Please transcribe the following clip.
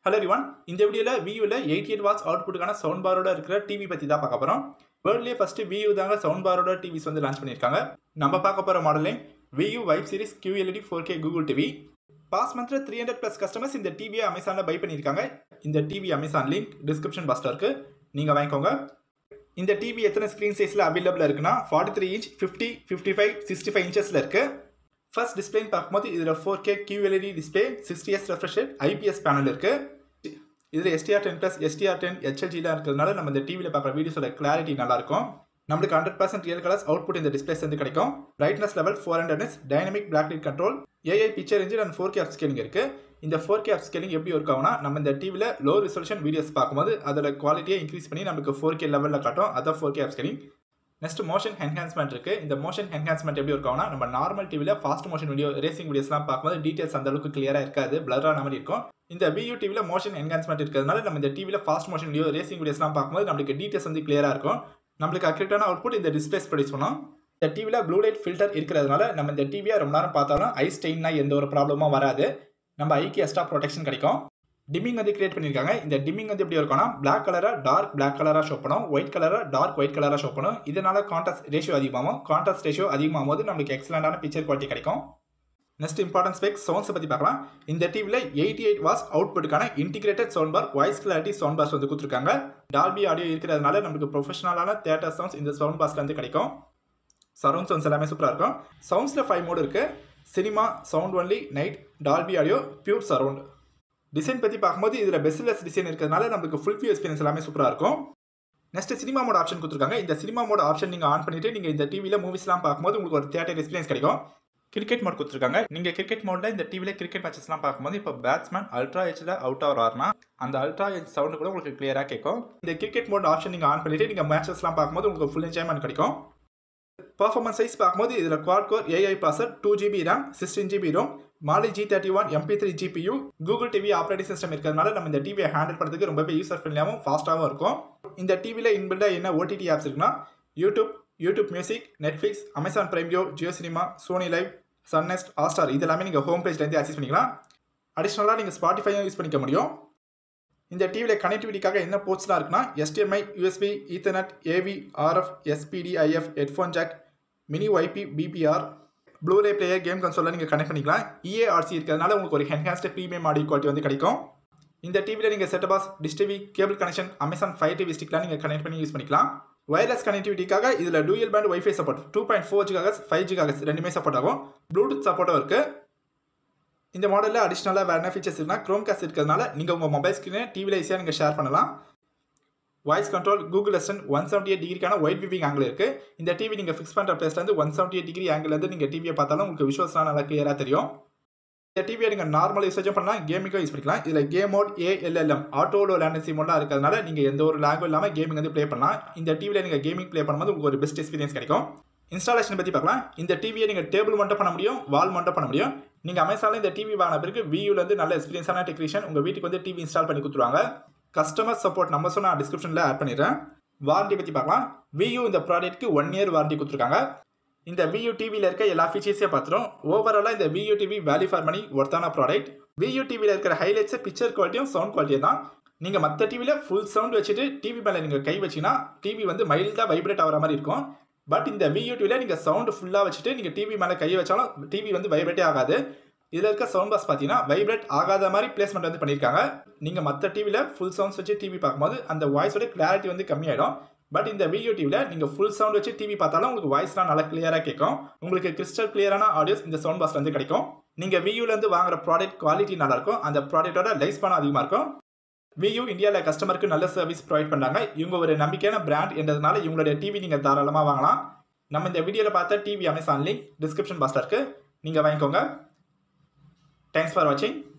hello ரிவான் இந்த வீடியோவில் வியூவில் எயிட்டி எயிட் வாட்ஸ் அவுட்புட்டுக்கான சவுண்ட் பாரோட இருக்கிற டிவி பற்றி தான் பார்க்க போகிறோம் வேர்ல்ட்லேயே ஃபஸ்ட்டு வியூ தாங்க சவுண்ட் பாரோட டிவிஸ் வந்து லான்ச் பண்ணியிருக்காங்க நம்ம பார்க்க போகிற மாடலே Vu Vibe series QLED four K Google TV past மந்த்ல த்ரீ ஹண்ட்ரட் ப்ளஸ் கஸ்டமர்ஸ் இந்த டிவியை அமேசானில் பை பண்ணியிருக்காங்க இந்த டிவி அமேசான் லிங்க் டிஸ்கிரிப்ஷன் பாக்ஸில் இருக்குது நீங்கள் வாங்கிக்கோங்க இந்த டிவி எத்தனை ஸ்க்ரீன் சைஸில் அவைலபிளாக இருக்குன்னா forty three inch fifty fifty five sixty five இன்ச்சஸில் இருக்குது ஃபர்ஸ்ட் டிஸ்பிளேன்னு பார்க்கும்போது இதில் four K QLED display sixty S refresh IPS panel இருக்குது இதில் HDR ten plus HDR ten ஹெச்எல்ஜிலாம் இருக்கிறதுனால நம்ம இந்த டிவியில் பார்க்குற வீடியோஸோட கிளாரிட்டி நல்லாயிருக்கும் நம்மளுக்கு hundred percent real colours output இந்த டிஸ்பிளேஸ் வந்து கிடைக்கும் brightness level four hundred is dynamic black light control AI picture engine and four K up scaling இருக்குது இந்த ஃபோர் கே அப் ஸ்கேலிங் எப்படி ஒர்க் ஆகும்னா நம்ம இந்த டிவியில் லோ ரிசல்யூஷன் வீடியோஸ் பார்க்கும்போது அதோட குவாலிட்டியை இன்க்ரீஸ் பண்ணி நமக்கு ஃபோர் கே லெவலில் காட்டும் அதான் four K upscaling next motion enhancement இருக்குது இந்த மோஷன் என்ஹான்ஸ்மெண்ட் எப்படி ஒர்க் ஆகும்னா நம்ம நார்மல் டிவியில் ஃபாஸ்ட் மோஷன் வீடியோ ரேசிங் வீடியோஸ்லாம் பார்க்கும்போது டீட்டெயில்ஸ் அந்த அளவுக்கு கிளியராக இருக்காது பிளரான மாதிரி இருக்கும் இந்த வியூ டிவியில் மோஷன் என்ஹான்ஸ்மெண்ட் இருக்கிறதுனால நம்ம இந்த டிவியில் ஃபாஸ்ட் மோஷன் வீடியோ ரேசிங் வீடியோஸ்லாம் பார்க்கும்போது நம்மளுக்கு டீட்டெயில்ஸ் வந்து கிளியராக இருக்கும் நம்மளுக்கு அக்யூரேட்டான அவுட்புட் இந்த டிஸ்பிளேஸ் ப்ரொடியூஸ் பண்ணும் இந்த டிவியில் ப்ளூ லைட் ஃபில்டர் இருக்கிறதுனால நம்ம இந்த டிவியை ரொம்ப நேரம் பார்த்தாலும் ஐ ஸ்டெயின்னா எந்த ஒரு ப்ராப்ளமும் வராது நம்ம ஐக்கு எக்ஸ்ட்ரா ப்ரொடெக்ஷன் கிடைக்கும் டிம்மிங் வந்து கிரியேட் பண்ணியிருக்காங்க இந்த டிம்மிங் வந்து எப்படி இருக்கும்னா பிளாக் கலராக டார்க் பிளாக் கலராக ஷோ பண்ணும் ஒயிட் கலராக டார்க் ஒயிட் கலராக ஷோ பண்ணும் இதனால கான்ட்ராஸ்ட் ரேஷியோ அதிகமாகும் கான்ட்ராஸ்ட் ரேஷியோ அதிகமாகும் போது நம்மளுக்கு எக்ஸலண்டான பிக்சர் குவாலிட்டி கிடைக்கும் நெக்ஸ்ட் இம்பார்ட்டன்ஸ் ஸ்பெக் சவுண்ட்ஸை பற்றி பார்க்கலாம் இந்த டிவியில் எயிட்டி எயிட் வாஸ் அவுட்புட்டுக்கான integrated sound bar voice clarity sound bass வந்து கொடுத்துருக்காங்க டால்பி ஆடியோ இருக்கிறதுனால நமக்கு ப்ரொஃபஷனலான தேட்டர் சவுண்ட்ஸ் இந்த சவுண்ட் பாஸ்ல வந்து கிடைக்கும் சரௌண்ட் சவுண்ட்ஸ் எல்லாமே சூப்பராக இருக்கும் சவுண்ட்ஸில் ஃபைவ் மோடு இருக்குது cinema sound only night Dolby audio pure surround design பற்றி பார்க்கும்போது இதில் பெஸ்ட்லெஸ் டிசைன் இருக்கிறதுனால நமக்கு ஃபுல் வியூ எக்ஸ்பீரியன்ஸ் எல்லாமே சூப்பராக இருக்கும் நெக்ஸ்ட் சினிமா மோட் ஆப்ஷன் கொடுத்துருக்காங்க இந்த சினிமா மோட் ஆப்ஷன் நீங்கள் ஆன் பண்ணிட்டு நீங்கள் இந்த டிவியில் மூவிஸ்லாம் பார்க்கும்போது உங்களுக்கு ஒரு தேட்டர் எக்ஸ்பீரியன்ஸ் கிடைக்கும் கிரிக்கெட் மோட் கொடுத்துருக்காங்க நீங்கள் கிரிக்கெட் மோடில் இந்த டிவியில் கிரிக்கெட் மேட்சஸ்லாம் பார்க்கும்போது இப்போ பேட்ஸ்மேன் அல்ட்ரா ஹெச்சில் அவுட் ஆகிறாருனா அந்த அல்ட்ரா ஹெச் சவுண்டு கூட உங்களுக்கு கிளியராக கேட்கும் இந்த கிரிக்கெட் மோட் ஆப்ஷன் நீங்கள் ஆன் பண்ணிட்டு நீங்கள் மேட்சஸ்லாம் பார்க்கும்போது உங்களுக்கு ஃபுல் என்ஜாய்மெண்ட் கிடைக்கும் பர்ஃபார்மன்ஸ் சைஸ் பார்க்கும்போது இதில் quad core AI processor two GB RAM sixteen GB ROM Mali G thirty one MP three GPU Google TV operating system இருக்கிறதுனால நம்ம இந்த டிவியை ஹேண்டில் பண்ணுறதுக்கு ரொம்பவே யூசர் ஃப்ரெண்ட்லியாகவும் ஃபாஸ்ட்டாகவும் இருக்கும் இந்த டிவியில் இன்பில்டாக என்ன ஓடிடி ஆப்ஸ் இருக்குன்னா YouTube YouTube Music Netflix Amazon Prime video Jio cinema Sony Liv Sun NXT Hotstar இது எல்லாமே நீங்கள் ஹோம் பேஜ்லேருந்து ஆக்சஸ் பண்ணிக்கலாம் அடிஷ்னலாக நீங்கள் ஸ்பாட்டிஃபையும் யூஸ் பண்ணிக்க முடியும் இந்த டிவியில் கனெக்டிவிட்டிக்காக என்ன போர்ட்ஸ்லாம் இருக்குன்னா HDMI USB Ethernet AV RF SPDIF headphone jack mini ஒய்பி பிபிஆர் ப்ளூரே பிளேயர் கேம் கன்சோலில் நீங்கள் கனெக்ட் பண்ணிக்கலாம் இஏஆர்சி இருக்கிறதுனால உங்களுக்கு ஒரு என்ஹான்ஸ்டு ப்ரீமியம் ஆடியோ குவாலிட்டி வந்து கிடைக்கும் இந்த டிவியில் நீங்கள் set box dish TV cable connection Amazon Fire TV ஸ்டிக்லாம் நீங்கள் கனெக்ட் பண்ணி யூஸ் பண்ணிக்கலாம் வயர்லெஸ் கனெக்டிவிட்டிக்காக இதில் dual band WiFi support two point four gigahertz five gigahertz ரெண்டுமே சப்போர்ட் ஆகும் ப்ளூடூத் சப்போர்ட்டும் இருக்குது இந்த மாடலில் அடிஷ்னலாக வேறு என்ன ஃபீச்சர்ஸ் இருக்குன்னா க்ரோம் கேஸ் இருக்கிறதுனால நீங்கள் உங்கள் மொபைல் ஸ்க்ரீனை டிவியில் ஈஸியாக நீங்கள் ஷேர் பண்ணலாம் வாய்ஸ் கண்ட்ரோல் கூகுள் அசன் ஒன் செவன்டி எயிட் டிகிரிக்கான ஒயிட் விவிங் ஆங்கிள் இருக்குது இந்த டிவி நீங்கள் ஃபிக்ஸ் பண்ணுற பிளேஸ்லேருந்து ஒன் செவன்டி எயிட் டிகிரி ஆங்கிலேருந்து நீங்கள் டிவியை பார்த்தாலும் உங்களுக்கு விஷுவல்ஸ்லாம் நல்லா கிளியராக தெரியும் இந்த டிவியை நீங்கள் நார்மல் யூசேஜும் பண்ணலாம் கேமிங்கும் யூஸ் பண்ணிக்கலாம் இதில் game mode ALLM auto low latency மோடாக இருக்கிறதுனால நீங்கள் எந்த ஒரு லாங்குவேஜ் இல்லாமல் கேமிங் வந்து ப்ளே பண்ணலாம் இந்த டிவியில் நீங்கள் கேமிங் ப்ளே பண்ணும்போது உங்களுக்கு ஒரு பெஸ்ட் எக்ஸ்பீரியன்ஸ் கிடைக்கும் இன்ஸ்டாலேஷன் பற்றி பார்க்கலாம் இந்த டிவியை நீங்கள் டேபிள் மட்டும் பண்ண முடியும் வால் மட்டும் பண்ண முடியும் நீங்கள் அமேசானில் இந்த டிவி வாங்கின பிறகு வியூலேருந்து நல்ல எக்ஸ்பீரியன்ஸான டெக்னீஷியன் உங்கள் வீட்டுக்கு வந்து டிவி இன்ஸ்டால் பண்ணி கொடுத்துருவாங்க கஸ்டமர் சப்போர்ட் நம்பர்ஸும் நான் டிஸ்கிரிப்ஷனில் ஆட் பண்ணிடுறேன் வாரண்டி பற்றி பார்க்கலாம் வியூ இந்த ப்ராடக்ட்க்கு ஒன் இயர் வாரண்டி கொடுத்துருக்காங்க இந்த வியூ டிவியில் இருக்க எல்லா ஃபீச்சர்ஸையும் பார்த்துரும் ஓவராலாக இந்த Vu TV value for money ஒர்த்தான ப்ராடக்ட் வியூ டிவியில் இருக்கிற ஹைலைட்ஸு பிக்சர் குவாலிட்டியும் சவுண்ட் குவாலிட்டியும் தான் நீங்கள் மற்ற டிவியில் ஃபுல் சவுண்ட் வச்சுட்டு டிவி மேலே நீங்கள் கை வச்சிங்கன்னா டிவி வந்து மைல்டாக வைப்ரேட் ஆகிற மாதிரி இருக்கும் பட் இந்த வியூ டிவியில் நீங்கள் சவுண்டு ஃபுல்லாக வச்சுட்டு நீங்கள் டிவி மேலே கை வச்சாலும் டிவி வந்து வைப்ரேட்டே ஆகாது இதில் இருக்க சவுண்ட் பாஸ் பார்த்தீங்கன்னா வைப்ரேட் ஆகாத மாதிரி பிளேஸ்மெண்ட் வந்து பண்ணியிருக்காங்க நீங்கள் மற்ற டிவியில் ஃபுல் சவுண்ட்ஸ் வச்சு டிவி பார்க்கும்போது அந்த வாய்ஸோட கிளாரிட்டி வந்து கம்மியாயிடும் பட் இந்த வீடியோ டிவியில் நீங்கள் ஃபுல் சவுண்ட் வச்சு டிவி பார்த்தாலும் உங்களுக்கு வாய்ஸ்லாம் நல்லா கிளியராக கேட்கும் உங்களுக்கு கிறிஸ்டல் கிளியரான ஆடியோஸ் இந்த சவுண்ட் பாஸ்ல வந்து கிடைக்கும் நீங்கள் வியூலேருந்து வாங்குற ப்ராடக்ட் குவாலிட்டி நல்லாயிருக்கும் அந்த ப்ராடக்ட்டோட லைஃப் ஸ்பானும் அதிகமாக இருக்கும் வியூ இந்தியாவில் கஸ்டமருக்கு நல்ல சர்வீஸ் ப்ரொவைட் பண்ணுறாங்க இவங்க ஒரு நம்பிக்கையான பிராண்ட் என்றதுனால இவங்களுடைய டிவி நீங்கள் தாராளமாக வாங்கலாம் நம்ம இந்த வீடியோவில் பார்த்த டிவி அமேசான் லிங்க் டிஸ்கிரிப்ஷன் பாக்ஸில் இருக்குது நீங்கள் வாங்கிக்கோங்க தேங்க்ஸ் ஃபார் வாட்சிங்